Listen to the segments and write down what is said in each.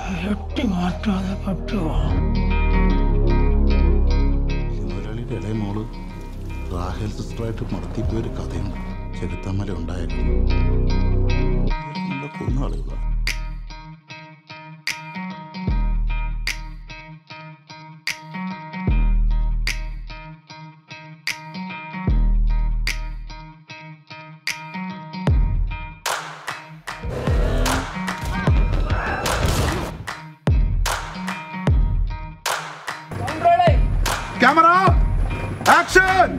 എട്ടി മാറ്റാതെ പറ്റുമോ മുതലാളിയുടെ ഇളയ മോള് റാഹേൽ സിസ്റ്ററായിട്ട് നടത്തിപ്പോയ ഒരു കഥയുണ്ട് ചെകുത്താമല ഉണ്ടായിരുന്നു കൊന്ന ആളുകളാ ക്യാമറ ആക്ഷൻ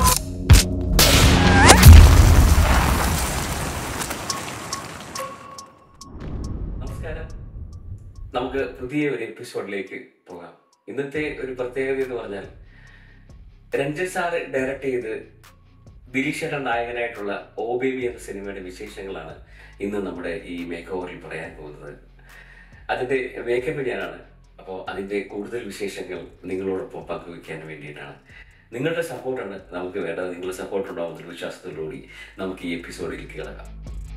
നമസ്കാരം നമുക്ക് പുതിയ ഒരു എപ്പിസോഡിലേക്ക് പോകാം ഇന്നത്തെ ഒരു പ്രത്യേകത എന്ന് പറഞ്ഞാൽ രഞ്ജൻ സാറ് ഡയറക്റ്റ് ചെയ്ത് ദിലീഷേട്ടൻ നായകനായിട്ടുള്ള ഓ ബേബി എന്ന സിനിമയുടെ വിശേഷങ്ങളാണ് ഇന്ന് നമ്മുടെ ഈ മേക്ക് ഓവറിൽ പറയാൻ പോകുന്നത് അതിൻ്റെ മേക്കപ്പ് ഞാനാണ് അപ്പോൾ അതിൻ്റെ കൂടുതൽ വിശേഷങ്ങൾ നിങ്ങളോടൊപ്പം പങ്കുവയ്ക്കാൻ വേണ്ടിയിട്ടാണ് നിങ്ങളുടെ സപ്പോർട്ടാണ് നമുക്ക് വേണ്ടത് നിങ്ങളുടെ സപ്പോർട്ട് ഉണ്ടാവുന്ന വിശ്വാസത്തോടുകൂടി നമുക്ക് ഈ എപ്പിസോഡിലേക്ക് കിടക്കാം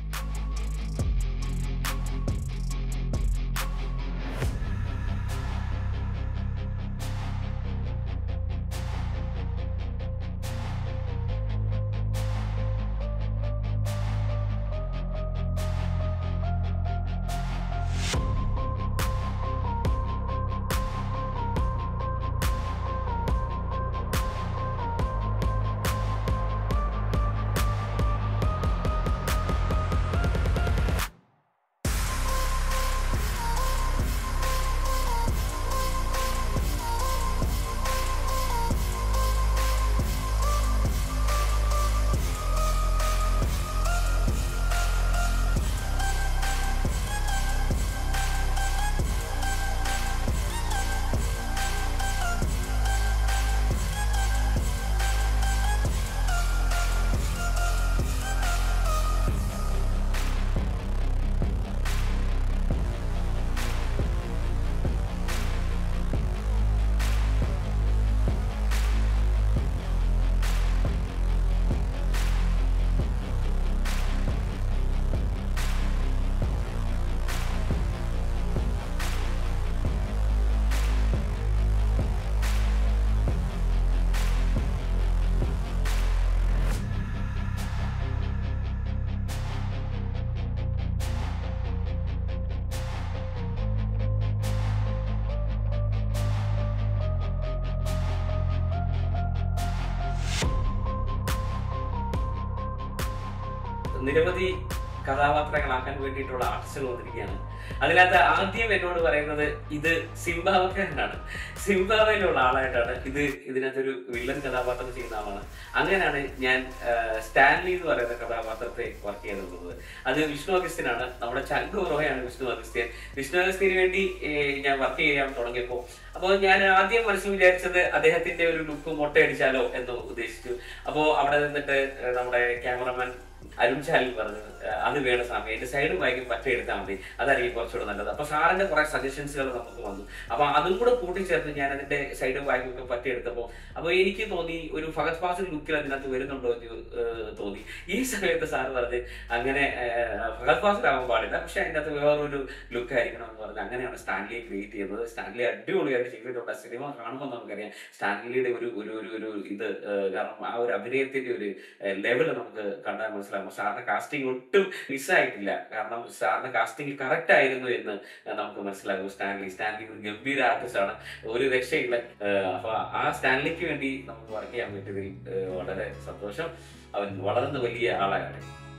നിരവധി കഥാപാത്രങ്ങളാക്കാൻ വേണ്ടിയിട്ടുള്ള ആർട്ടിസ്റ്റുകൾ വന്നിരിക്കുകയാണ് അതിനകത്ത് ആദ്യം എന്നോട് പറയുന്നത് ഇത് സിംബാവക്കാരനാണ് സിംബാവയിലുള്ള ആളായിട്ടാണ് ഇത് ഇതിനകത്തൊരു വില്ലൻ കഥാപാത്രം ചെയ്യുന്ന ആളാണ് അങ്ങനെയാണ് ഞാൻ ആ, സ്റ്റാൻലി എന്ന് പറയുന്ന കഥാപാത്രത്തെ വർക്ക് ചെയ്തിരുന്നത് അത് വിഷ്ണു അഗസ്ത്യനാണ് നമ്മുടെ ചങ്കു റോയാണ് വിഷ്ണു അഗസ്ത്യൻ വിഷ്ണു അഗസ്ത്യന് വേണ്ടി ഏ, ഞാൻ വർക്ക് ചെയ്യാൻ തുടങ്ങിയപ്പോൾ അപ്പോൾ ഞാൻ ആദ്യം മനസ്സിൽ വിചാരിച്ചത് അദ്ദേഹത്തിന്റെ ഒരു ലുക്ക് മൊട്ടയടിച്ചാലോ എന്ന് ഉദ്ദേശിച്ചു അപ്പോൾ അവിടെ നിന്നിട്ട് ഏ, നമ്മുടെ ക്യാമറമാൻ അരുൺ ചാലിൽ പറഞ്ഞു "ഏഹ് അത് വേണം സ്വാമി എന്റെ സൈഡും വായിക്കും പറ്റ എടുത്താൽ മതി അതായിരിക്കും കുറച്ചുകൂടെ നല്ലത് അപ്പൊ സാറിന്റെ കുറെ സജഷൻസുകൾ നമുക്ക് വന്നു അപ്പൊ അതും കൂടെ കൂട്ടിച്ചേർത്ത് ഞാൻ അതിന്റെ സൈഡും വായിക്കും ഒക്കെ പറ്റി എടുത്തപ്പോ അപ്പൊ എനിക്ക് തോന്നി ഒരു ഫഹദ് ഫാസിൽ ലുക്കിൽ അതിനകത്ത് വരുന്നുണ്ടോ എന്ന് ഏഹ് തോന്നി ഈ സമയത്ത് സാറ് പറഞ്ഞ് അങ്ങനെ ഏഹ് ഫഹദ് ഫാസിൽ ആവാൻ പാടില്ല പക്ഷെ അതിൻ്റെ അകത്ത് വേറൊരു ലുക്ക് ആയിരിക്കണം എന്ന് പറഞ്ഞ് അങ്ങനെയാണ് സ്റ്റാൻലിയെ ക്രിയേറ്റ് ചെയ്യുന്നത് സ്റ്റാൻലി അടിപൊളിയായിട്ട് ചെയ്തിട്ടുണ്ട് സിനിമ കാണുമ്പോൾ നമുക്കറിയാം സ്റ്റാൻലിയുടെ ഒരു ഒരു ഒരു ഒരു ഇത് ഏഹ് കാരണം ആ ഒരു അഭിനയത്തിന്റെ ഒരു ലെവൽ നമുക്ക് കണ്ടാൽ മനസ്സിലാകും സാറിന്റെ കാസ്റ്റിംഗ് ഒട്ടും മിസ്സായിട്ടില്ല കാരണം സാറിന്റെ കാസ്റ്റിംഗ് കറക്റ്റ് ആയിരുന്നു എന്ന് നമുക്ക് മനസ്സിലാകും സ്റ്റാൻലി സ്റ്റാൻലി ഒരു ഗംഭീര ആർട്ടിസ്റ്റ് ആണ് ഒരു രക്ഷയില്ല ഏഹ് അപ്പൊ ആ സ്റ്റാൻലിക്ക് വേണ്ടി നമുക്ക് വർക്ക് ചെയ്യാൻ പറ്റിയതിൽ ഏഹ് വളരെ സന്തോഷം അവൻ വളർന്ന് വലിയ ആളാകട്ടെ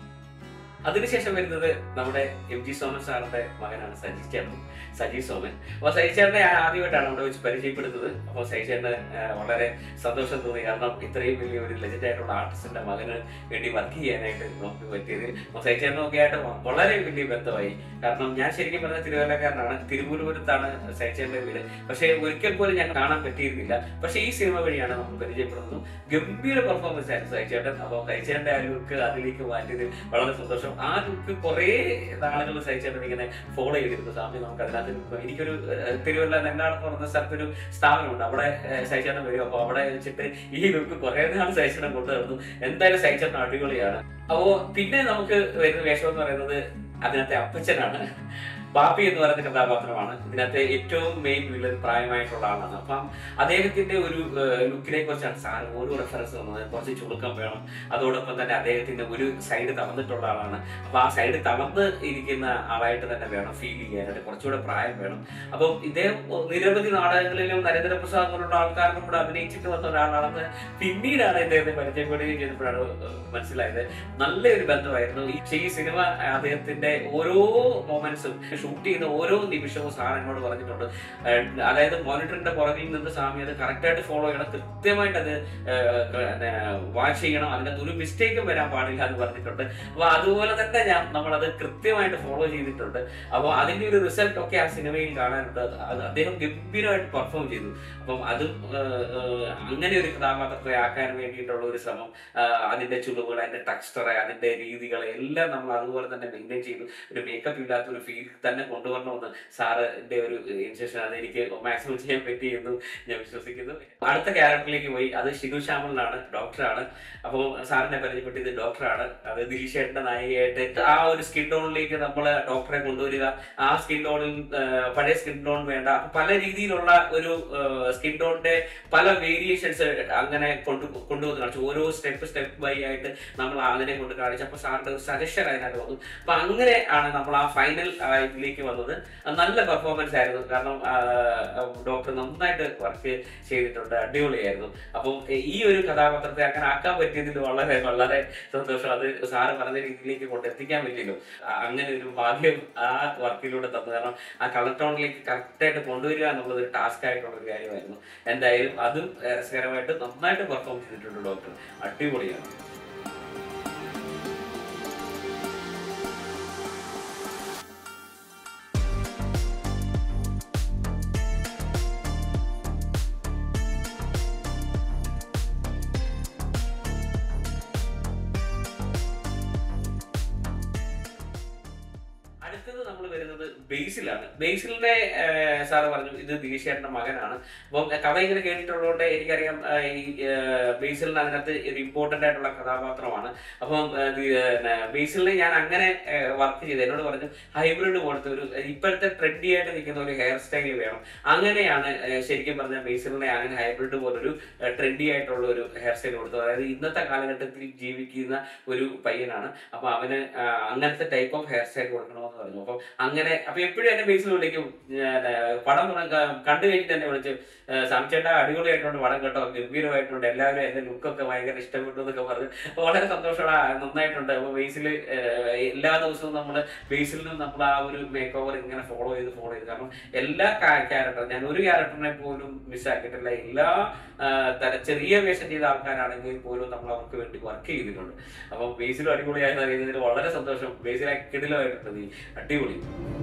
അതിനുശേഷം വരുന്നത് നമ്മുടെ എം ജി സോമൻ സാറിന്റെ മകനാണ് സജി ചേട്ടൻ സജി സോമൻ അപ്പോൾ സജി ചേട്ടനെ ഞാൻ ആദ്യമായിട്ടാണ് അവിടെ വെച്ച് പരിചയപ്പെടുന്നത് അപ്പോൾ സജി ചേട്ടന് ഏഹ്, വളരെ സന്തോഷം തോന്നി കാരണം ഇത്രയും വലിയ ഒരു ലെജൻഡ് ആയിട്ടുള്ള ആർട്ടിസ്റ്റിന്റെ മകന് വേണ്ടി വർക്ക് ചെയ്യാനായിട്ട് നമുക്ക് പറ്റിയത് അപ്പോൾ സജി ചേട്ടനും ഒക്കെ ആയിട്ട് വളരെ വലിയ ബന്ധമായി കാരണം ഞാൻ ശരിക്കും പറഞ്ഞ തിരുവല്ലക്കാരനാണ് തിരുവനന്തപുരത്താണ് സജി ചേട്ടന്റെ വീട് പക്ഷേ ഒരിക്കൽ പോലും ഞാൻ കാണാൻ പറ്റിയിരുന്നില്ല പക്ഷേ ഈ സിനിമ വഴിയാണ് നമ്മൾ പരിചയപ്പെടുന്നത് ഗംഭീര പെർഫോമൻസ് ആയിരുന്നു സജി ചേട്ടൻ അപ്പോൾ സജി ചേട്ടന്റെ ആ ലുക്ക് അതിലേക്ക് മാറ്റിയതിൽ വളരെ സന്തോഷം ആ ലുക്ക് കുറേ നാളുകൾ സജി ചേട്ടൻ ഇങ്ങനെ ഫോളോ ചെയ്തിരുന്നു സ്വാമി നമുക്ക് അതിനകത്ത് നിൽക്കാം. എനിക്കൊരു ഏഹ്, തിരുവല്ല നെല്ലാണെന്ന് പറഞ്ഞ സ്ഥലത്തൊരു സ്ഥാപനമുണ്ട് അവിടെ ഏഹ്, സഹിച്ചേട്ടൻ വരും അപ്പോൾ അവിടെ വെച്ചിട്ട് ഈ ലുക്ക് കുറേ നാൾ സഹിച്ചേട്ടൻ കൊണ്ടുവരുന്നു എന്തായാലും സഹിച്ചേട്ടൻ അടിപൊളിയാണ് അപ്പോൾ പിന്നെ നമുക്ക് വരുന്ന വേഷം എന്ന് പറയുന്നത് അതിനകത്തെ അപ്പച്ചനാണ് ബാപ്പി എന്ന് പറയുന്ന കഥാപാത്രമാണ് ഇതിനകത്തെ ഏറ്റവും മെയിൻ വില്ലൻ പ്രായമായിട്ടുള്ള ആളാണ് അപ്പം അദ്ദേഹത്തിന്റെ ഒരു ലുക്കിനെ കുറിച്ചാണ് സാർ ഓരോ റെഫറൻസ് വന്നത് കുറച്ച് ചുളുക്കം വേണം അതോടൊപ്പം തന്നെ അദ്ദേഹത്തിന്റെ ഒരു സൈഡ് തളർന്നിട്ടുള്ള ആളാണ് അപ്പൊ ആ സൈഡ് തളർന്ന് ഇരിക്കുന്ന ആളായിട്ട് തന്നെ വേണം ഫീൽ ചെയ്യാനായിട്ട് കുറച്ചുകൂടെ പ്രായം വേണം അപ്പം ഇദ്ദേഹം നിരവധി നാടകങ്ങളിലും നരേന്ദ്രപ്രസാദ് പോലുള്ള ആൾക്കാരുടെ കൂടെ അഭിനയിച്ചിട്ട് വന്ന ഒരാളാണെന്ന് പിന്നീടാണ് ഇദ്ദേഹത്തെ പരിചയപ്പെടുകയും ചെയ്തപ്പോഴാണ് മനസ്സിലായത് നല്ലൊരു ബന്ധമായിരുന്നു ഈ ഈ സിനിമ അദ്ദേഹത്തിന്റെ ഓരോ മൊമെന്റ്സും ഷൂട്ട് ചെയ്യുന്ന ഓരോ നിമിഷവും സാർ എന്നോട് പറഞ്ഞിട്ടുണ്ട് ഏഹ് അതായത് മോണിറ്ററിന്റെ പുറകിൽ നിന്ന് സ്വാമി അത് കറക്റ്റായിട്ട് ഫോളോ ചെയ്യണം കൃത്യമായിട്ട് അത് വാച്ച് ചെയ്യണം അതിനകത്ത് ഒരു മിസ്റ്റേക്കും വരാൻ പാടില്ല എന്ന് പറഞ്ഞിട്ടുണ്ട് അപ്പൊ അതുപോലെ തന്നെ ഞാൻ നമ്മളത് കൃത്യമായിട്ട് ഫോളോ ചെയ്തിട്ടുണ്ട് അപ്പോൾ അതിന്റെ ഒരു റിസൾട്ട് ഒക്കെ ആ സിനിമയിൽ കാണാനുണ്ട് അത് അദ്ദേഹം ഗംഭീരമായിട്ട് പെർഫോം ചെയ്തു അപ്പം അതും ഏഹ്, ഏഹ്, അങ്ങനെ ഒരു കഥാപാത്രത്തെ ആക്കാൻ വേണ്ടിയിട്ടുള്ള ഒരു ശ്രമം ആഹ്, അതിന്റെ ചുളിവുകൾ അതിന്റെ ടെക്സ്റ്റർ അതിന്റെ രീതികൾ എല്ലാം നമ്മൾ അതുപോലെ തന്നെ മെയിൻറ്റെയിൻ ചെയ്തു ഒരു മേക്കപ്പ് ഇല്ലാത്ത ഒരു ഫീൽ തന്നെ കൊണ്ടുവരണമെന്ന് സാറിന്റെ ഒരു ഇൻസ്ട്രക്ഷൻ അത് എനിക്ക് മാക്സിമം ചെയ്യാൻ പറ്റി എന്ന് ഞാൻ വിശ്വസിക്കുന്നു അടുത്ത ക്യാരക്ടറിലേക്ക് പോയി അത് ഷിനു ശ്യാമളിനാണ് ഡോക്ടറാണ് അപ്പോൾ സാറിനെ പരിചയപ്പെട്ടത് ഡോക്ടറാണ് അത് ദിലീഷേട്ടന്റെ നായികയായിട്ട് ആ ഒരു സ്കിൻ ടോണിലേക്ക് നമ്മൾ ഡോക്ടറെ കൊണ്ടുവരിക ആ സ്കിൻ ടോണിൽ പഴയ സ്കിൻ ടോൺ വേണ്ട പല രീതിയിലുള്ള ഒരു സ്കിൻ ടോണിന്റെ പല വേരിയേഷൻസ് അങ്ങനെ കൊണ്ടു കൊണ്ടുവന്ന് കാണിച്ചു ഓരോ സ്റ്റെപ്പ് സ്റ്റെപ്പ് ബൈ ആയിട്ട് നമ്മൾ അതിനെ കൊണ്ട് കാണിച്ചു അപ്പൊ സാറിന്റെ ഒരു സജഷൻ അതിനകത്ത് വന്നു അപ്പൊ അങ്ങനെ ആണ് നമ്മൾ ആ ഫൈനൽ ഇതിലേക്ക് വന്നത് അത് നല്ല പെർഫോമൻസ് ആയിരുന്നു കാരണം ഡോക്ടർ നന്നായിട്ട് വർക്ക് ചെയ്തിട്ടുണ്ട് അടിപൊളിയായിരുന്നു അപ്പം ഈ ഒരു കഥാപാത്രത്തെ അങ്ങനെ ആക്കാൻ പറ്റിയതിൽ വളരെ വളരെ സന്തോഷം അത് സാറ് പറഞ്ഞ രീതിയിലേക്ക് കൊണ്ടെത്തിക്കാൻ പറ്റിയല്ലോ ആ- അങ്ങനെ ഒരു ഭാഗ്യം ആ വർക്കിലൂടെ തന്നു കാരണം ആ കളർ ടോണിലേക്ക് കറക്റ്റായിട്ട് കൊണ്ടുവരിക എന്നുള്ളത് ഒരു ടാസ്ക് ആയിട്ടുള്ള ഒരു കാര്യമായിരുന്നു എന്തായാലും അതും ഏഹ്, രസകരമായിട്ട് നന്നായിട്ട് പെർഫോം ചെയ്തിട്ടുണ്ട് ഡോക്ടർ അടിപൊളിയാണ് അടുത്തത് നമ്മൾ വരുന്നത് ബേസിലാണ് ബേസിലിനെ സാറ് പറഞ്ഞു ഇത് ദിലീഷേട്ടന്റെ മകനാണ് അപ്പം കഥ ഇങ്ങനെ കേട്ടിട്ടുള്ളതുകൊണ്ട് എനിക്കറിയാം ആ, ഈ ആ, ബേസിലിന് അതിനകത്ത് ഒരു ഇമ്പോർട്ടന്റ് ആയിട്ടുള്ള കഥാപാത്രമാണ് അപ്പം ആ, ദി- ആ, ബേസിലിനെ ഞാൻ അങ്ങനെ വർക്ക് ചെയ്ത് എന്നോട് പറഞ്ഞു ഹൈബ്രിഡ് പോലത്തെ ഒരു ഇപ്പോഴത്തെ ട്രെൻഡി ആയിട്ട് നിൽക്കുന്ന ഒരു ഹെയർ സ്റ്റൈൽ വേണം അങ്ങനെയാണ് ആ, ശരിക്കും പറഞ്ഞ ബേസിലിനെ അങ്ങനെ ഹൈബ്രിഡ് പോലൊരു ട്രെൻഡി ആയിട്ടുള്ള ഒരു ഹെയർ സ്റ്റൈൽ കൊടുത്തത് അതായത് ഇന്നത്തെ കാലഘട്ടത്തിൽ ജീവിക്കുന്ന ഒരു പയ്യനാണ് അപ്പൊ അവന് ആ, അങ്ങനത്തെ ടൈപ്പ് ഓഫ് ഹെയർ സ്റ്റൈൽ കൊടുക്കണമെന്ന് പറഞ്ഞു അപ്പം അങ്ങനെ അപ്പൊ എപ്പോഴും എന്നെ ബേസിൽ വിളിക്കും ഞാൻ, ആ, പടം ക- കണ്ടു കഴിഞ്ഞിട്ട് എന്നെ വിളിച്ച് സംചേട്ട അടിപൊളിയായിട്ടുണ്ട് പടം കേട്ടോ ഗംഭീരമായിട്ടുണ്ട് എല്ലാവരും എന്റെ ലുക്കൊക്കെ ഭയങ്കര ഇഷ്ടപ്പെട്ടു എന്നൊക്കെ പറഞ്ഞു അപ്പൊ വളരെ സന്തോഷമാണ് നന്നായിട്ടുണ്ട് അപ്പൊ ബേസിൽ എല്ലാ ദിവസവും നമ്മൾ ബേസിൽ നിന്ന് നമ്മൾ ആ ഒരു മേക്ക് ഓവർ ഇങ്ങനെ ഫോളോ ചെയ്ത് ഫോളോ ചെയ്ത് കാരണം എല്ലാ ക്യാരക്ടർ ഞാൻ ഒരു ക്യാരക്ടറിനെ പോലും മിസ്സാക്കിയിട്ടില്ല എല്ലാ ആ, തര ചെറിയ വേഷം ചെയ്ത ആൾക്കാരാണെങ്കിൽ പോലും നമ്മൾ അവർക്ക് വേണ്ടി വർക്ക് ചെയ്തിട്ടുണ്ട് അപ്പം ബേസിലും അടിപൊളിയായി അറിയുന്നതിൽ വളരെ സന്തോഷം ബേസിൽ കിടിലമായിട്ടുണ്ട് നീ അടിപൊളി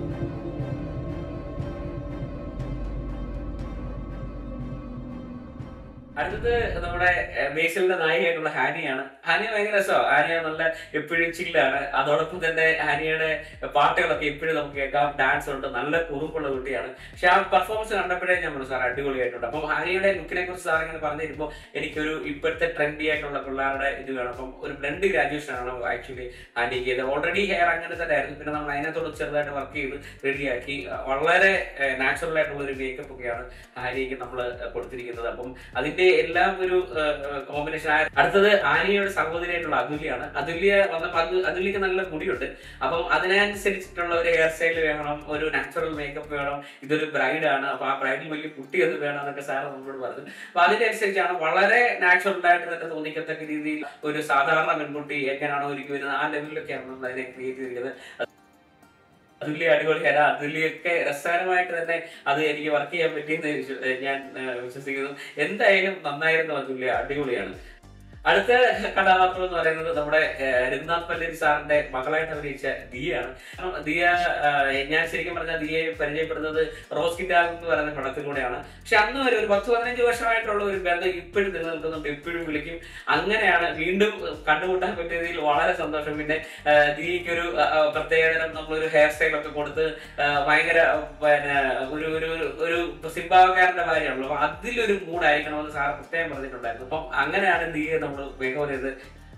അടുത്തത് നമ്മുടെ ഏഹ്, ബേസിലിന്റെ നായികയായിട്ടുള്ള ഹാനിയാണ് ഹാനിയ ഭയങ്കര രസമാണ് ഹാനിയ നല്ല എപ്പോഴും ചില്ലാണ് അതോടൊപ്പം തന്നെ ഹാനിയുടെ പാട്ടുകളൊക്കെ എപ്പോഴും നമുക്ക് കേൾക്കാം ഡാൻസ് ഉണ്ട് നല്ല കുറുമ്പുള്ള കുട്ടിയാണ് പക്ഷെ ആ പെർഫോമൻസ് കണ്ടപ്പോഴേ ഞാൻ പറഞ്ഞു സാർ അടിപൊളിയായിട്ടുണ്ട് അപ്പം ഹാനിയുടെ ലുക്കിനെ കുറിച്ച് സാർ ഇങ്ങനെ പറഞ്ഞു തരുമ്പോൾ എനിക്കൊരു ഇപ്പോഴത്തെ ട്രെൻഡി ആയിട്ടുള്ള പിള്ളേരുടെ ഇത് വേണം അപ്പം ഒരു ബ്ലെൻഡ് ഗ്രാജുവേഷൻ ആണ് ആക്ച്വലി ഹാനിക്ക് ചെയ്തത് ഓൾറെഡി ഹെയർ അങ്ങനെ തന്നെ ആയിരുന്നു പിന്നെ നമ്മൾ അതിനകത്തോട് ചെറുതായിട്ട് വർക്ക് ചെയ്ത് റെഡിയാക്കി വളരെ നാച്ചുറൽ ആയിട്ടുള്ള ഒരു മേക്കപ്പ് ഒക്കെയാണ് ഹാനിക്ക് നമ്മൾ കൊടുത്തിരിക്കുന്നത് അപ്പം അതിന്റെ എല്ലാം ഒരു കോമ്പിനേഷൻ അടുത്തത് ആനിയയുടെ സഹോദരിയായിട്ടുള്ള അതുല്യാണ് അതുല്യ വന്നപ്പോൾ അത് അതുല്യക്ക് നല്ല മുടിയുണ്ട് അപ്പം അതിനനുസരിച്ചിട്ടുള്ള ഒരു ഹെയർ സ്റ്റൈൽ വേണം ഒരു നാച്ചുറൽ മേക്കപ്പ് വേണം ഇതൊരു ബ്രൈഡ് ആണ് അപ്പൊ ആ ബ്രൈഡിൽ വലിയ കുട്ടിയൊന്നും വേണം എന്നൊക്കെ സാറ് നമ്മളോട് പറഞ്ഞു അപ്പൊ അതിനനുസരിച്ചാണ് വളരെ നാച്ചുറൽ ആയിട്ട് തന്നെ തോന്നിക്കത്തക്ക രീതിയിൽ ഒരു സാധാരണ പെൺകുട്ടി എങ്ങനെയാണോ ഒരുക്കി വരുന്നത് ആ ലെവലിലൊക്കെയാണ് നമ്മൾ അതിനെ ക്രിയേറ്റ് ചെയ്തിരിക്കുന്നത് അതുല്യ അടിപൊളിയല്ല അതുല്യൊക്കെ രസകരമായിട്ട് തന്നെ അത് എനിക്ക് വർക്ക് ചെയ്യാൻ പറ്റിയെന്ന് വിശ്വ- ഏഹ് ഞാൻ ഏഹ് വിശ്വസിക്കുന്നു എന്തായാലും നന്നായിരുന്നു അതുല്യ അടിപൊളിയാണ് അടുത്ത കഥാപാത്രം എന്ന് പറയുന്നത് നമ്മുടെ ഏഹ്, രഘുനാഥ് പല്ലേരി സാറിന്റെ മകളായിട്ട് അഭിനയിച്ച ദിയയാണ് കാരണം ദിയ ഏഹ്, ഞാൻ ശരിക്കും പറഞ്ഞാൽ ദിയയെ പരിചയപ്പെടുന്നത് റോസ് കിറ്റാൽ എന്ന് പറയുന്ന പടത്തിലൂടെയാണ് പക്ഷെ അന്ന് വരെ ഒരു പത്ത് പതിനഞ്ച് വർഷമായിട്ടുള്ള ഒരു ബന്ധം ഇപ്പോഴും നിലനിൽക്കുന്നുണ്ട് എപ്പോഴും വിളിക്കും അങ്ങനെയാണ് വീണ്ടും കണ്ടുമുട്ടാൻ പറ്റിയതിൽ വളരെ സന്തോഷം പിന്നെ ഏഹ്, ദിയയ്ക്ക് ഒരു പ്രത്യേകതരം നമ്മളൊരു ഹെയർ സ്റ്റൈൽ ഒക്കെ കൊടുത്ത് ഏഹ്, ഭയങ്കര പിന്നെ ഒരു ഒരു ഒരു- ഒരു സിംബാവക്കാരന്റെ ഭാര്യയാണല്ലോ അപ്പൊ അതിലൊരു മൂഡായിരിക്കണമെന്ന് സാർ പ്രത്യേകം പറഞ്ഞിട്ടുണ്ടായിരുന്നു അപ്പം അങ്ങനെയാണ് ദിയെ നമ്മൾ മേക്കോവർ ചെയ്ത്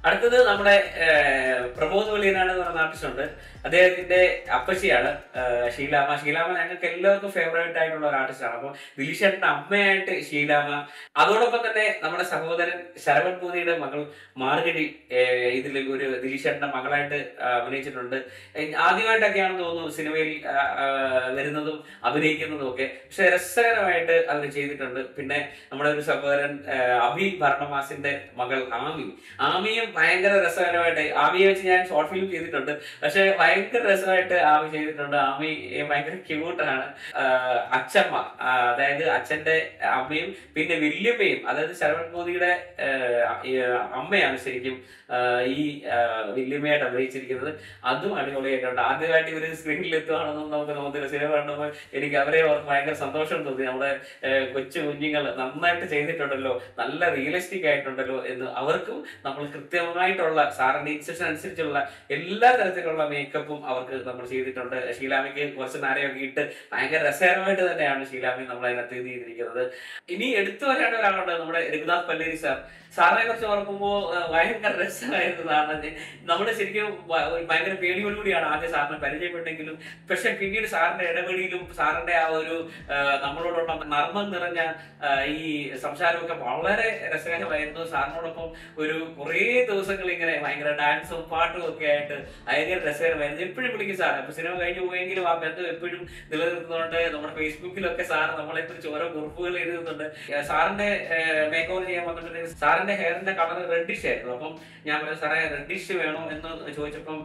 അടുത്തത് നമ്മുടെ ഏഹ്, പ്രബോധ് വെളിയനാട് എന്ന് പറയുന്ന ആർട്ടിസ്റ്റ് ഉണ്ട് അദ്ദേഹത്തിന്റെ അപ്പച്ചിയാണ് ഏഹ്, ഷീലാമ ഷീലാമ ഞങ്ങൾക്ക് എല്ലാവർക്കും ഫേവറേറ്റ് ആയിട്ടുള്ള ഒരു ആർട്ടിസ്റ്റാണ് അപ്പോൾ ദിലീഷേട്ടന്റെ അമ്മയായിട്ട് ഷീലാമ അതോടൊപ്പം തന്നെ നമ്മുടെ സഹോദരൻ ശരവൺ പൂതിയുടെ മകൾ മാർഗഴി ഏഹ്, ഇതിൽ ഒരു ദിലീഷേട്ടന്റെ മകളായിട്ട് ആ, അഭിനയിച്ചിട്ടുണ്ട് ഏഹ്, ആദ്യമായിട്ടൊക്കെയാണെന്ന് തോന്നുന്നു സിനിമയിൽ ആ, ആ, വരുന്നതും അഭിനയിക്കുന്നതും ഒക്കെ പക്ഷെ രസകരമായിട്ട് അവർ ചെയ്തിട്ടുണ്ട് പിന്നെ നമ്മുടെ ഒരു സഹോദരൻ ആ, അഭി ഭരണമാസിന്റെ മകൾ ആമി ആമിയും ഭയങ്കര രസകരമായിട്ട് ആമിയെ വെച്ച് ഞാൻ ഷോർട്ട് ഫിലിം ചെയ്തിട്ടുണ്ട് പക്ഷെ ഭയങ്കര രസമായിട്ട് ആമി ചെയ്തിട്ടുണ്ട് ആമി ഭയങ്കര ക്യൂട്ടാണ് അച്ഛമ്മ ആ, അതായത് അച്ഛന്റെ അമ്മയും പിന്നെ വല്യമ്മയും അതായത് ശരവൺ മോദിയുടെ ആ, ഈ, അമ്മയാണ് ശരിക്കും ആ, ഈ ആ, വല്യമ്മയായിട്ട് അഭിനയിച്ചിരിക്കുന്നത് അതും അടിപൊളിയായിട്ടുണ്ട് ആദ്യമായിട്ട് ഇവര് സ്ക്രീനിൽ എത്തുകയാണെന്നും നമുക്ക് തോന്നുന്നില്ല സിനിമ കണ്ടപ്പോൾ എനിക്ക് അവരെ ഓർത്ത് ഭയങ്കര സന്തോഷം തോന്നി നമ്മുടെ ഏഹ്, കൊച്ചു കുഞ്ഞുങ്ങൾ നന്നായിട്ട് ചെയ്തിട്ടുണ്ടല്ലോ നല്ല റിയലിസ്റ്റിക് ആയിട്ടുണ്ടല്ലോ എന്ന് അവർക്കും നമ്മൾ കൃത്യമായിട്ടുള്ള സാറിന്റെ ഇൻസ്ട്രക്ഷൻ അനുസരിച്ചുള്ള എല്ലാ തരത്തിലുള്ള മേക്കപ്പും അവർക്ക് നമ്മൾ ചെയ്തിട്ടുണ്ട് ഷീലാമയ്ക്ക് കുറച്ച് നേരെയൊക്കെ ഇട്ട് ഭയങ്കര രസകരമായിട്ട് തന്നെയാണ് ഷീലാമി നമ്മൾ അതിനകത്ത് ഇത് ചെയ്തിരിക്കുന്നത് ഇനി എടുത്തു വരേണ്ട ഒരാളുണ്ട് നമ്മുടെ രഘുനാഥ് പല്ലേരി സാർ സാറിനെ കുറിച്ച് ഓർക്കുമ്പോൾ ഏഹ്, ഭയങ്കര രസമായിരുന്നു സാറിന് നമ്മൾ ശരിക്കും ഭ- ഒരു ഭയങ്കര പേടിയോടുകൂടിയാണ് ആദ്യം സാറിനെ പരിചയപ്പെട്ടെങ്കിലും പക്ഷെ പിന്നീട് സാറിന്റെ ഇടപെടിയിലും സാറിന്റെ ആ ഒരു ആ, നമ്മളോടുള്ള നർമ്മം നിറഞ്ഞ ആ, ഈ സംസാരമൊക്കെ വളരെ രസകരമായിരുന്നു സാറിനോടൊപ്പം ഒരു കുറേ ദിവസങ്ങൾ ഇങ്ങനെ ഭയങ്കര ഡാൻസും പാട്ടും ഒക്കെ ആയിട്ട് ഭയങ്കര രസകരമായിരുന്നു എപ്പോഴും വിളിക്കും സാർ അപ്പൊ സിനിമ കഴിഞ്ഞു പോയെങ്കിലും ആ ബന്ധം എപ്പോഴും നിലനിർത്തുന്നുണ്ട് നമ്മുടെ ഫേസ്ബുക്കിലൊക്കെ സാർ നമ്മളെ കുറിച്ച് ഓരോ കുറിപ്പുകൾ എഴുതുന്നുണ്ട് ആ, സാറിന്റെ മേക്ക് ഓവർ ചെയ്യാൻ വന്നിട്ടുണ്ടെങ്കിൽ സാറിന്റെ ഹെയറിന്റെ കളർ റെഡിഷ് ആയിരുന്നു അപ്പം ഞാൻ പറഞ്ഞു സാറേ റെഡിഷ് വേണോ എന്ന് ചോദിച്ചപ്പം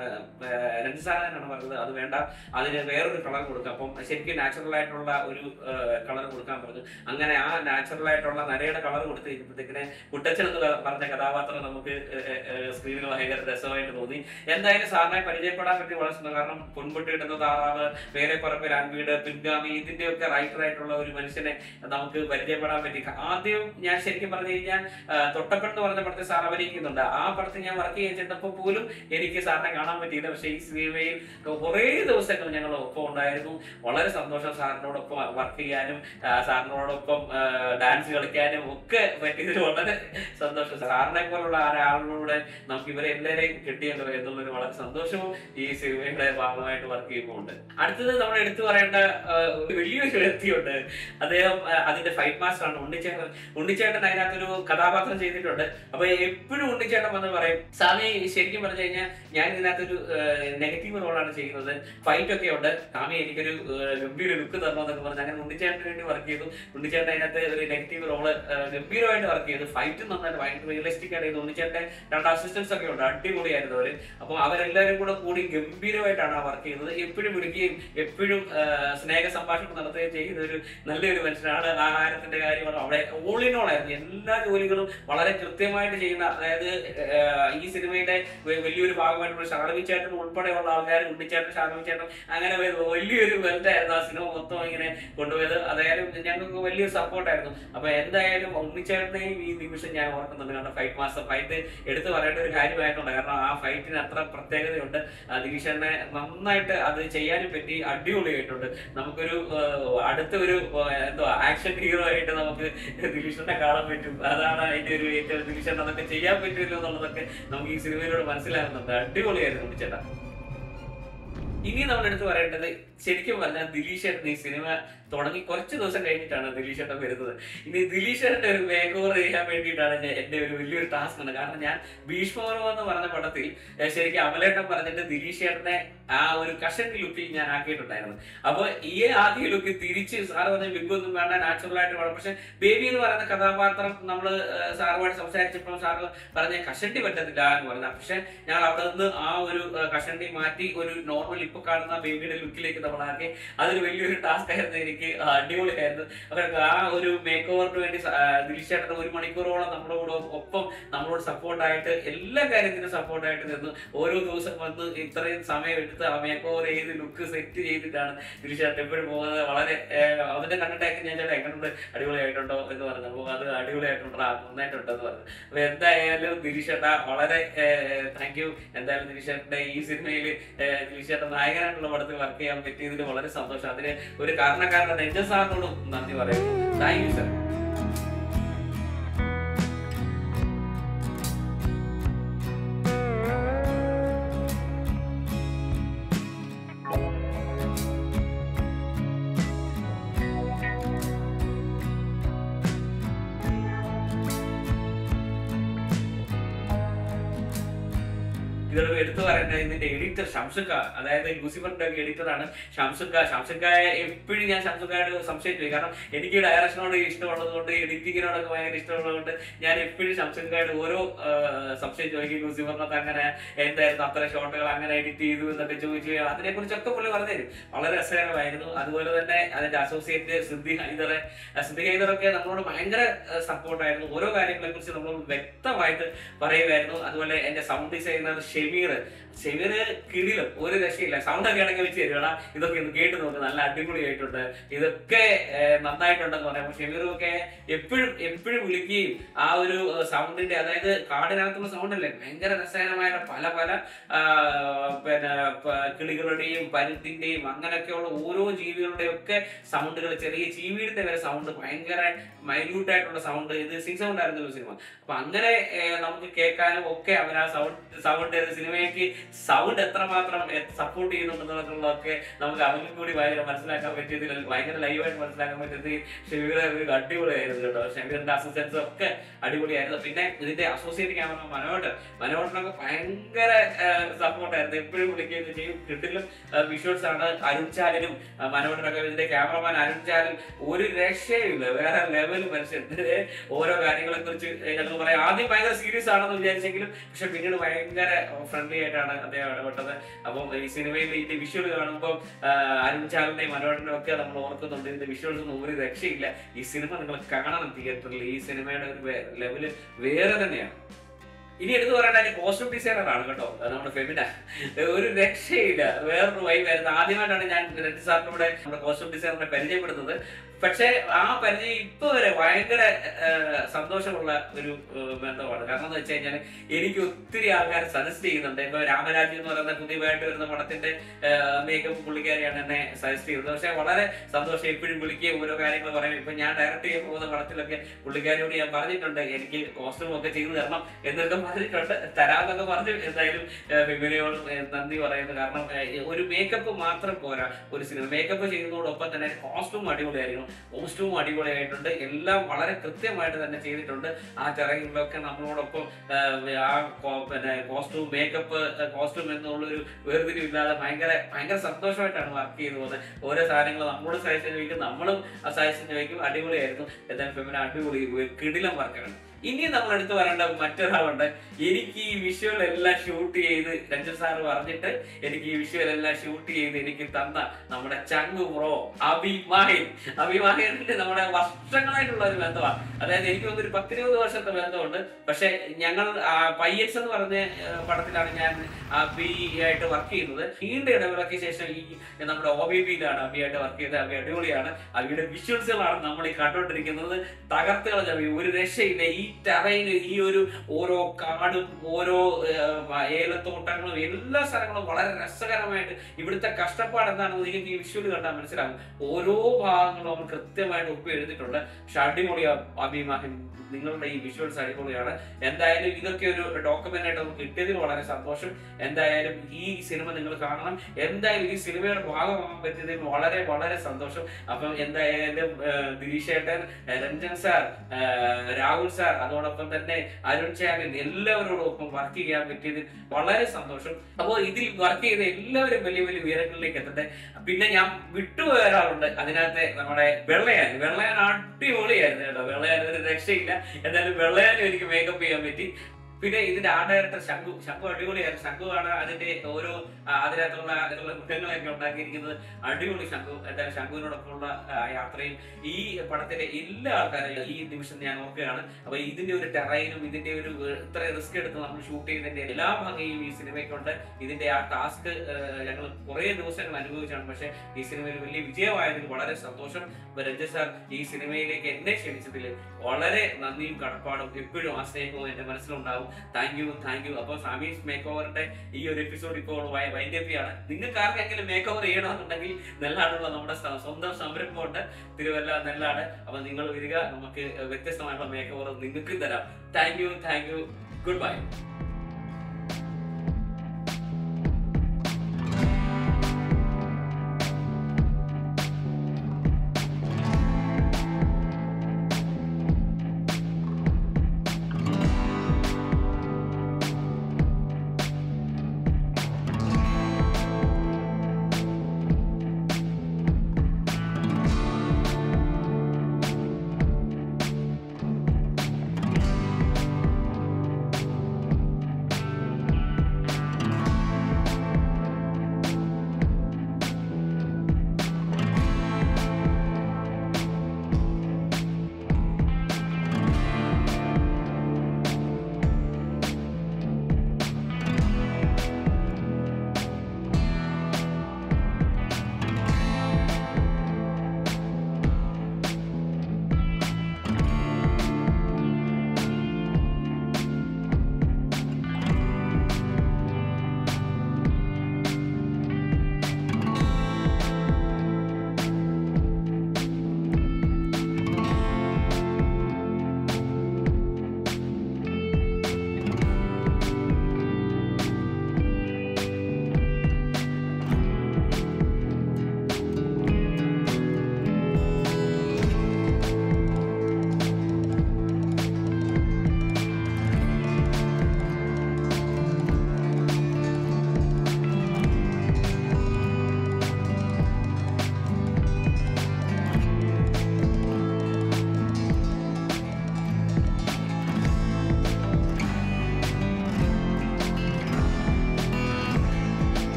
രഞ്ജി സാറാണ് പറഞ്ഞത് അത് വേണ്ട അതിന് വേറൊരു കളർ കൊടുക്കാം അപ്പം ശരിക്കും നാച്ചുറൽ ആയിട്ടുള്ള ഒരു കളർ കൊടുക്കാൻ പറഞ്ഞു അങ്ങനെ ആ നാച്ചുറൽ ആയിട്ടുള്ള നരയുടെ കളർ കൊടുത്ത് കഴിഞ്ഞപ്പോഴത്തേക്കിനെ കുട്ടച്ചൻ എന്ന് ക- പറഞ്ഞ കഥാപാത്രം നമുക്ക് സ്ക്രീനിൽ ഭയങ്കര രസമായിട്ട് തോന്നി എന്തായാലും സാറിനെ പരിചയപ്പെടാൻ പറ്റി വളരെ സന്തോഷം. കാരണം പൊൻപൊട്ടി ഇടുന്ന താറാവ് വേറെ പറമ്പിൽ അൻവീട് പിൻഗാമി ഇതിന്റെ ഒക്കെ റൈറ്റർ ആയിട്ടുള്ള ഒരു മനുഷ്യനെ നമുക്ക് പരിചയപ്പെടാൻ പറ്റി ആദ്യം ഞാൻ ശരിക്കും പറഞ്ഞു കഴിഞ്ഞാൽ ആ, തൊട്ടപ്പൻ എന്ന് പറഞ്ഞ പടത്തിൽ സാർ അഭിനയിക്കുന്നുണ്ട് ആ പടത്തിൽ ഞാൻ വർക്ക് ചെയ്തിട്ടപ്പോൾ പോലും എനിക്ക് സാറിനെ കാണാൻ പറ്റിയില്ല പക്ഷേ ഈ സിനിമയിൽ കുറേ ദിവസങ്ങൾ ഞങ്ങൾ ഒപ്പം ഉണ്ടായിരുന്നു വളരെ സന്തോഷം സാറിനോടൊപ്പം വർക്ക് ചെയ്യാനും ആ, സാറിനോടൊപ്പം ഡാൻസ് കളിക്കാനും ഒക്കെ പറ്റിയതിൽ വളരെ സന്തോഷം സാറിനെ പോലുള്ള ഒരാളിലൂടെ നമുക്ക് ഇവരെ എല്ലാവരെയും കിട്ടിയല്ലോ എന്നുള്ളൊരു വളരെ സന്തോഷവും ഈ സിനിമയുടെ ഭാഗമായിട്ട് വർക്ക് ചെയ്യുമ്പോൾ ഉണ്ട് അടുത്തത് നമ്മൾ എടുത്തു പറയേണ്ട ആ, ഒരു വലിയൊരു വ്യക്തിയുണ്ട് അദ്ദേഹം ആ, അതിന്റെ ഫൈറ്റ് മാസ്റ്റർ ആണ് ഉണ്ണിച്ചേട്ടൻ ഉണ്ണിച്ചേട്ടൻ അതിനകത്തൊരു കഥാപാത്രം ചെയ്തിട്ടുണ്ട് അപ്പൊ എപ്പോഴും ഉണ്ണിച്ചേട്ടൻ വന്ന് പറയും സ്വാമി ശരിക്കും പറഞ്ഞു കഴിഞ്ഞാൽ ഞാൻ ഇതിനകത്തൊരു നെഗറ്റീവ് റോളാണ് ചെയ്യുന്നത് ഫൈറ്റ് ഒക്കെ ഉണ്ട് സ്വാമി എനിക്കൊരു ആ, ഗംഭീര ലുക്ക് തരണം എന്നൊക്കെ പറഞ്ഞ് അങ്ങനെ ഉണ്ണിച്ചേട്ടന് വേണ്ടി വർക്ക് ചെയ്തു ഉണ്ണിച്ചേട്ടൻ അതിനകത്ത് ഒരു നെഗറ്റീവ് റോള് ഗംഭീരമായിട്ട് വർക്ക് ചെയ്തു ഫൈറ്റ് നന്നായിട്ട് ഭയങ്കര റിയലിസ്റ്റിക് ആയിട്ട് ചെയ്തു ഉണ്ണിച്ചേട്ടൻ രണ്ട് അസിസ്റ്റൻസ് ഒക്കെ ഉണ്ട് അടിപൊളിയായിരുന്നു അവര് അപ്പൊ അവരെല്ലാവരും കൂടെ കൂടി ഗംഭീരമായിട്ടാണ് ആ വർക്ക് ചെയ്യുന്നത് എപ്പോഴും വിളിക്കുകയും എപ്പോഴും ആ, സ്നേഹ സംഭാഷണം നടത്തുകയും ചെയ്യുന്ന ഒരു നല്ലൊരു മനുഷ്യനാണ് ആഹാരത്തിന്റെ കാര്യമാണ് അവിടെ ഓൾ ഇൻ ഓൾ ആയിരുന്നു എല്ലാ ജോലികളും വളരെ കൃത്യമായിട്ട് ചെയ്യുന്ന അതായത് ആ, ഈ സിനിമയുടെ വ- വലിയൊരു ഭാഗമായിട്ടുള്ള ഷാർവി ചേട്ടൻ ഉൾപ്പെടെയുള്ള ആൾക്കാർ ഉണ്ണിച്ചേട്ടൻ ഷാർവി ചേട്ടൻ അങ്ങനെ വ- വലിയൊരു ബന്ധമായിരുന്നു ആ സിനിമ മൊത്തം ഇങ്ങനെ കൊണ്ടുപോയത് അതായാലും ഞങ്ങൾക്ക് വലിയൊരു സപ്പോർട്ടായിരുന്നു അപ്പൊ എന്തായാലും ഉണ്ണിച്ചേട്ടനെയും ഈ നിമിഷം ഞാൻ ഓർക്കുന്നുണ്ട് കാരണം ഫൈറ്റ് മാസ്റ്റർ ഫൈറ്റ് എടുത്തു പറയേണ്ട ഒരു കാര്യമായിട്ടുണ്ട് കാരണം ആ ഫൈറ്റിന് അത്ര പ്രത്യേകതയുണ്ട് ആ ദിലീഷനെ നന്നായിട്ട് അത് ചെയ്യാനും പറ്റി അടിപൊളിയായിട്ടുണ്ട് നമുക്കൊരു ആ, അടുത്ത ഒരു ആ, എന്തോ ആക്ഷൻ ഹീറോ ആയിട്ട് നമുക്ക് ദിലീഷനെ കാണാൻ പറ്റും അതാണ് അതിന്റെ ഒരു ഏറ്റവും ദിലീഷൻ അതൊക്കെ ചെയ്യാൻ പറ്റുമല്ലോ എന്നുള്ളതൊക്കെ നമുക്ക് ഈ സിനിമയിലൂടെ മനസ്സിലാകുന്നുണ്ട് അടിപൊളിയായിരുന്നു ഉണ്ണിച്ചേട്ടാ ഇനി നമ്മൾ എടുത്ത് പറയേണ്ടത് ശരിക്കും പറഞ്ഞാൽ ദിലീഷേട്ടൻ ഈ സിനിമ തുടങ്ങി കുറച്ച് ദിവസം കഴിഞ്ഞിട്ടാണ് ദിലീഷേട്ടൻ വരുന്നത് ഇനി ദിലീഷേട്ടൻ്റെ ഒരു മേക്ക് ഓവർ ചെയ്യാൻ വേണ്ടിയിട്ടാണ് ഞാൻ എൻ്റെ ഒരു വലിയൊരു ടാസ്ക് ഉണ്ട് കാരണം ഞാൻ ഭീഷ്മപർവം എന്ന് പറഞ്ഞ പടത്തിൽ ഏഹ് ശരിക്കും അമലേട്ടൻ പറഞ്ഞിട്ട് ദിലീഷേട്ടനെ ആ ഒരു കഷണ്ടി ലുക്കിൽ ഞാൻ ആക്കിയിട്ടുണ്ടായിരുന്നു അപ്പൊ ഈ ആദ്യ ലുക്ക് തിരിച്ച് സാറ് പറഞ്ഞ വിഗ് ഒന്നും വേണ്ട നാച്ചുറൽ ആയിട്ട് വേണം പക്ഷെ ബേബി എന്ന് പറയുന്ന കഥാപാത്രം നമ്മൾ സാറുമായിട്ട് സംസാരിച്ചപ്പോൾ സാറ് പറഞ്ഞ കഷണ്ടി പറ്റത്തില്ല എന്ന് പറഞ്ഞ പക്ഷെ ഞാൻ അവിടെ നിന്ന് ആ ഒരു ആ, കഷണ്ടി മാറ്റി ഒരു നോർമൽ ഇപ്പൊ കാണുന്ന ബേബിയുടെ ലുക്കിലേക്ക് നമ്മളാക്കി അതൊരു വലിയൊരു ടാസ്ക് ആയിരുന്നു എനിക്ക് അടിപൊളിയായിരുന്നു അവർക്ക് ആ ഒരു മേക്ക് ഓവറിന് വേണ്ടി സ- ആ, ദിലീഷ് ചേട്ടൻ ഒരു മണിക്കൂറോളം നമ്മുടെ കൂടെ ഒപ്പം നമ്മളോട് സപ്പോർട്ടായിട്ട് എല്ലാ കാര്യത്തിനും സപ്പോർട്ടായിട്ട് നിന്ന് ഓരോ ദിവസം വന്ന് ഇത്രയും സമയം എടുത്ത് ആ മേക്ക് ഓവർ ചെയ്ത് ലുക്ക് സെറ്റ് ചെയ്തിട്ടാണ് ദിലീഷ് ചേട്ടൻ എപ്പോഴും പോകുന്നത് വളരെ ഏഹ്, അതിന്റെ കണ്ടിട്ടൊക്കെ ഞാൻ ചേട്ടാ എങ്ങനെയുണ്ട് അടിപൊളിയായിട്ടുണ്ടോ എന്ന് പറഞ്ഞു അപ്പോൾ അത് അടിപൊളിയായിട്ടുണ്ടോ ആ, നന്നായിട്ടുണ്ടെന്ന് പറഞ്ഞു അപ്പൊ എന്തായാലും ദിലീഷ് ചേട്ടാ വളരെ താങ്ക് യു എന്തായാലും ദിലീഷ് ചേട്ടന്റെ ഈ സിനിമയിൽ ദിലീഷ് ചേട്ടൻ നായകനായിട്ടുള്ള പടത്തിൽ വർക്ക് ചെയ്യാൻ പറ്റിയതിൽ വളരെ സന്തോഷം അതിന് ഒരു കാരണക്കാരൻ രഞ്ജൻ സാറിനോടും നന്ദി പറയുന്നു താങ്ക് യു സർ ഇതിൽ എടുത്തു പറയേണ്ട ഇതിന്റെ എഡിറ്റർ ഷംസുക്ക അതായത് ലൂസിഫറിന്റെ ഒക്കെ എഡിറ്ററാണ് ഷംസുക്ക ഷംസുക്കായെ എപ്പോഴും ഞാൻ ഷംസുക്കായോട് സംശയിച്ചു പോയി കാരണം എനിക്ക് ഡയറക്ഷനോട് ഇഷ്ടമുള്ളത് കൊണ്ട് എഡിറ്റിങ്ങിനോടൊക്കെ ഭയങ്കര ഇഷ്ടമുള്ളത് കൊണ്ട് ഞാൻ എപ്പോഴും ഷംസുക്കായോട് ഓരോ ആ, സംശയം ചോദിക്കും ലൂസിഫറിനകത്ത് അങ്ങനെ എന്തായിരുന്നു അത്ര ഷോട്ടുകൾ അങ്ങനെ എഡിറ്റ് ചെയ്തു എന്നൊക്കെ ചോദിച്ചു അതിനെ കുറിച്ചൊക്കെ പുള്ളി പറഞ്ഞു തരും വളരെ രസകരമായിരുന്നു അതുപോലെ തന്നെ അതിന്റെ അസോസിയേറ്റ് സിദ്ധി ഹൈദർ സിദ്ധി ഹൈദറൊക്കെ നമ്മളോട് ഭയങ്കര സപ്പോർട്ടായിരുന്നു ഓരോ കാര്യങ്ങളെ കുറിച്ച് നമ്മളോട് വ്യക്തമായിട്ട് പറയുമായിരുന്നു അതുപോലെ എന്റെ സൗണ്ട് ഡിസൈനർ ഷെമീർ ഷെമീർ കിടിലും ഒരു രക്ഷയില്ല സൗണ്ട് ഒക്കെ ആണെങ്കിൽ വെച്ച് തരുവാ ഇതൊക്കെ ഒന്ന് കേട്ട് നോക്ക് നല്ല അടിപൊളിയായിട്ടുണ്ട് ഇതൊക്കെ ഏർ, നന്നായിട്ടുണ്ടെന്ന് പറയാം ഷെമീറും ഒക്കെ എപ്പോഴും എപ്പോഴും വിളിക്കുകയും ആ ഒരു സൗണ്ടിന്റെ അതായത് കാടിനകത്തുള്ള സൗണ്ട് അല്ലേ ഭയങ്കര രസകരമായ പല പല ആ, പിന്നെ പ- കിളികളുടെയും പരുത്തിന്റെയും അങ്ങനെയൊക്കെയുള്ള ഓരോ ജീവികളുടെയും ഒക്കെ സൗണ്ടുകൾ ചെറിയ ജീവിയുടെ വരെ സൗണ്ട് ഭയങ്കര മൈന്യൂട്ട് ആയിട്ടുള്ള സൗണ്ട് ഇത് സിംഗ് സൗണ്ട് ആയിരുന്നല്ലോ സിനിമ അപ്പൊ അങ്ങനെ ഏർ, നമുക്ക് കേൾക്കാനും ഒക്കെ അവർ ആ സൗണ്ട് സൗണ്ട് സിനിമയ്ക്ക് സൗണ്ട് എത്രമാത്രം സപ്പോർട്ട് ചെയ്യുന്നുണ്ടെന്നുള്ളതൊക്കെ നമുക്ക് അവനും കൂടി ഭയങ്കര മനസ്സിലാക്കാൻ പറ്റിയതിൽ ഭയങ്കര ലൈവായിട്ട് മനസ്സിലാക്കാൻ പറ്റിയത് ഷെമീർ ഒരു അടിപൊളിയായിരുന്നു കേട്ടോ ഷെമീറിന്റെ അസിസ്റ്റൻസ് ഒക്കെ അടിപൊളിയായിരുന്നു പിന്നെ ഇതിന്റെ അസോസിയേറ്റ് ക്യാമറ മനോഹർ മനോഹറിനൊക്കെ ഭയങ്കര സപ്പോർട്ടായിരുന്നു എപ്പോഴും വിളിക്കുകയൊക്കെ ചെയ്യും കിട്ടിലും വിഷ്വൽസ് ആണ് അരുൺ ചാലിനും മനോഹറിനൊക്കെ ഇതിന്റെ ക്യാമറമാൻ അരുൺ ചാലിൻ ഒരു രക്ഷയുമില്ല വേറെ ലെവൽ മനുഷ്യൻ ഇതിന്റെ ഓരോ കാര്യങ്ങളെ കുറിച്ച് ഞങ്ങൾ പറയാം ആദ്യം ഭയങ്കര സീരിയസ് ആണെന്ന് വിചാരിച്ചെങ്കിലും പക്ഷെ പിന്നീട് ഭയങ്കര ഫ്രണ്ട്ലി ആയിട്ടാണ് അദ്ദേഹം ഇടപെട്ടത് അപ്പം ഈ സിനിമയിൽ ഇതിന്റെ വിഷ്വൽ കാണുമ്പോൾ അരുൺ ചാലിന്റെയും മനോഹരന്റെയും ഒക്കെ നമ്മൾ ഓർക്കുന്നുണ്ട് ഇതിന്റെ വിഷ്വൽസ് ഒന്നും ഒരു രക്ഷയില്ല ഈ സിനിമ നിങ്ങൾ കാണണം തിയേറ്ററിൽ ഈ സിനിമയുടെ ഒരു ലെവല് വേറെ തന്നെയാണ് ഇനി എടുത്തു പറയേണ്ട കോസ്റ്റ്യൂം ഡിസൈനർ ആണ് കേട്ടോ അത് നമ്മുടെ ഫെമിന ഒരു രക്ഷയില്ല വേറൊരു വൈവായിരുന്നു ആദ്യമായിട്ടാണ് ഞാൻ രഞ്ജി സാറിനൂടെ നമ്മുടെ കോസ്റ്റ്യൂം ഡിസൈനറിനെ പരിചയപ്പെടുന്നത് പക്ഷേ ആ പരിചയം ഇപ്പൊ വരെ ഭയങ്കര ആ, സന്തോഷമുള്ള ഒരു ആ, ബന്ധമാണ് കാരണം എന്ന് വെച്ച് കഴിഞ്ഞാൽ എനിക്ക് ഒത്തിരി ആൾക്കാർ സജസ്റ്റ് ചെയ്യുന്നുണ്ട് ഇപ്പൊ രാമരാജ്യം എന്ന് പറയുന്ന പുതിയതായിട്ട് വരുന്ന പടത്തിന്റെ മേക്കപ്പ് പുള്ളിക്കാരിയാണ് എന്നെ സജസ്റ്റ് ചെയ്യുന്നത് പക്ഷെ വളരെ സന്തോഷം എപ്പോഴും വിളിക്കുകയും ഓരോ കാര്യങ്ങൾ പറയും ഇപ്പൊ ഞാൻ ഡയറക്റ്റ് ചെയ്യാൻ പോകുന്ന പടത്തിലൊക്കെ പുള്ളിക്കാരിയോട് ഞാൻ പറഞ്ഞിട്ടുണ്ട് എനിക്ക് കോസ്റ്റ്യൂം ഒക്കെ ചെയ്തു തരണം എന്നൊക്കെ പറഞ്ഞിട്ടുണ്ട് തരാമെന്നൊക്കെ പറഞ്ഞു എന്തായാലും ഫിമിനയോടും നന്ദി പറയുന്നു കാരണം ഏഹ്, ഒരു മേക്കപ്പ് മാത്രം പോരാ ഒരു സിനിമ മേക്കപ്പ് ചെയ്യുന്നതോടൊപ്പം തന്നെ കോസ്റ്റ്യൂം അടിപൊളിയായിരുന്നു കോസ്റ്റ്യൂം അടിപൊളിയായിട്ടുണ്ട് എല്ലാം വളരെ കൃത്യമായിട്ട് തന്നെ ചെയ്തിട്ടുണ്ട് ആ ടെറയിലൊക്കെ നമ്മളോടൊപ്പം ഏഹ്, ആ കോ- പിന്നെ കോസ്റ്റ്യൂം മേക്കപ്പ് കോസ്റ്റ്യൂം എന്നുള്ളൊരു വേർതിരിവില്ലാതെ ഭയങ്കര ഭയങ്കര സന്തോഷമായിട്ടാണ് വർക്ക് ചെയ്തു പോകുന്നത് ഓരോ സാധനങ്ങൾ നമ്മളോട് സജഷൻ ചോദിക്കും നമ്മളും ആ സജഷൻ ചോദിക്കും അടിപൊളിയായിരുന്നു എന്തായാലും ഫെമിന അടിപൊളി കിടിലം വർക്കാണ് ഇനിയും നമ്മൾ എടുത്തു പറയേണ്ട മറ്റൊരാളുണ്ട് എനിക്ക് ഈ വിഷ്വൽ എല്ലാം ഷൂട്ട് ചെയ്ത് രഞ്ജൻ സാറ് പറഞ്ഞിട്ട് എനിക്ക് ഈ വിഷ്വൽ എല്ലാം ഷൂട്ട് ചെയ്ത് എനിക്ക് തന്ന നമ്മുടെ ചങ്കു ബ്രോ അഭിമാഹിൻ അഭിമാഹിന്റെ നമ്മുടെ വർഷങ്ങളായിട്ടുള്ള ഒരു ബന്ധമാണ് അതായത് എനിക്ക് തോന്നുന്നു ഒരു പത്തിരുപത് വർഷത്തെ ബന്ധമുണ്ട് പക്ഷെ ഞങ്ങൾ പയ്യൻസ് എന്ന് പറഞ്ഞ ആ, പടത്തിലാണ് ഞാൻ അബി ആയിട്ട് വർക്ക് ചെയ്യുന്നത് നീണ്ട ഇടവേളയ്ക്ക് ശേഷം ഈ നമ്മുടെ ഒ ബി ബിയിലാണ് അബിയായിട്ട് വർക്ക് ചെയ്തത് അബി അടിപൊളിയാണ് അബിയുടെ വിഷ്വൽസുകളാണ് നമ്മൾ ഈ കണ്ടുകൊണ്ടിരിക്കുന്നത് തകർത്ത് കളഞ്ഞ അബി ഒരു രക്ഷയില്ല ഈ ടെറൈന് ഈ ഒരു ഓരോ കാടും ഓരോ ആ, ഏലത്തോട്ടങ്ങളും എല്ലാ സ്ഥലങ്ങളും വളരെ രസകരമായിട്ട് ഇവിടുത്തെ കഷ്ടപ്പാട് എന്താണെന്ന് നിങ്ങൾക്ക് ഈ വിഷ്വൽ കണ്ടാൽ മനസ്സിലാകും ഓരോ ഭാഗങ്ങളും അവർ കൃത്യമായിട്ട് ഒപ്പ് എഴുതിയിട്ടുണ്ട് പക്ഷെ അടിപൊളിയാ അഭിമാഹൻ നിങ്ങളുടെ ഈ വിഷ്വൽസ് അടിപൊളിയാണ് എന്തായാലും ഇതൊക്കെ ഒരു ഡോക്യുമെന്റ് ആയിട്ട് നമുക്ക് കിട്ടിയതിൽ വളരെ സന്തോഷം എന്തായാലും ഈ സിനിമ നിങ്ങൾ കാണണം എന്തായാലും ഈ സിനിമയുടെ ഭാഗമാകാൻ പറ്റിയതിൽ വളരെ വളരെ സന്തോഷം അപ്പം എന്തായാലും ദിലീഷേട്ടൻ രഞ്ജൻ സാർ രാഹുൽ സാർ അതോടൊപ്പം തന്നെ അരുൺ ചാനൽ എല്ലാവരോടൊപ്പം വർക്ക് ചെയ്യാൻ പറ്റിയതിൽ വളരെ സന്തോഷം അപ്പോൾ ഇതിൽ വർക്ക് ചെയ്ത എല്ലാവരും വലിയ വലിയ ഉയരങ്ങളിലേക്ക് എത്തട്ടെ പിന്നെ ഞാൻ വിട്ടുപോയ ഒരാളുണ്ട് അതിനകത്തെ നമ്മുടെ വെള്ളയാൻ വെള്ളയാൻ അടിപൊളിയായിരുന്നു കേട്ടോ വെള്ളയാൻ ഒരു രക്ഷയില്ല എന്തായാലും വെള്ളയാനും എനിക്ക് മേക്കപ്പ് ചെയ്യാൻ പറ്റി പിന്നെ ഇതിന്റെ ആർട്ട് ഡയറക്ടർ ശംഖു ശംഖു അടിപൊളിയായിരുന്നു ശംഖു ആണ് അതിന്റെ ഓരോ ആ, അതിനകത്തുള്ള അതിലുള്ള മൃഗങ്ങളെയൊക്കെ ഉണ്ടാക്കിയിരിക്കുന്നത് അടിപൊളി ശംഖു എന്തായാലും ശംഖുവിനോടൊപ്പമുള്ള ആ, യാത്രയും ഈ പടത്തിലെ എല്ലാ ആൾക്കാരും ഈ നിമിഷം ഞാൻ ഓർക്കുകയാണ് അപ്പൊ ഇതിന്റെ ഒരു ടെറൈനും ഇതിന്റെ ഒരു ഏഹ്, ഇത്ര റിസ്ക് എടുത്ത് നമ്മൾ ഷൂട്ട് ചെയ്തതിന്റെ എല്ലാ ഭംഗിയും ഈ സിനിമയ്ക്കുണ്ട് ഇതിന്റെ ആ ടാസ്ക് ഞങ്ങൾ കുറെ ദിവസങ്ങൾ അനുഭവിച്ചാണ് പക്ഷെ ഈ സിനിമ ഒരു വലിയ വിജയമായതിൽ വളരെ സന്തോഷം അപ്പൊ രഞ്ജൻ സാർ ഈ സിനിമയിലേക്ക് എന്നെ ക്ഷണിച്ചതിൽ വളരെ നന്ദിയും കടപ്പാടും എപ്പോഴും ആ സ്നേഹവും എന്റെ മനസ്സിലുണ്ടാവും താങ്ക് യു താങ്ക് യു അപ്പൊ സാമീസ് മേക്ക് ഓവറിന്റെ ഈ ഒരു എപ്പിസോഡ് ഇപ്പോൾ വൈൻഡപ്പിയാണ് നിങ്ങൾക്ക് ആർക്കെങ്കിലും മേക്ക് ഓവർ ചെയ്യണമെന്നുണ്ടെങ്കിൽ നെല്ലാടുള്ള നമ്മുടെ സ്വ- സ്വന്തം സംരംഭമുണ്ട് തിരുവല്ല നെല്ലാട് അപ്പൊ നിങ്ങൾ വരിക നമുക്ക് വ്യത്യസ്തമായിട്ടുള്ള മേക്ക് ഓവർ നിങ്ങൾക്ക് തരാം thank you thank you good bye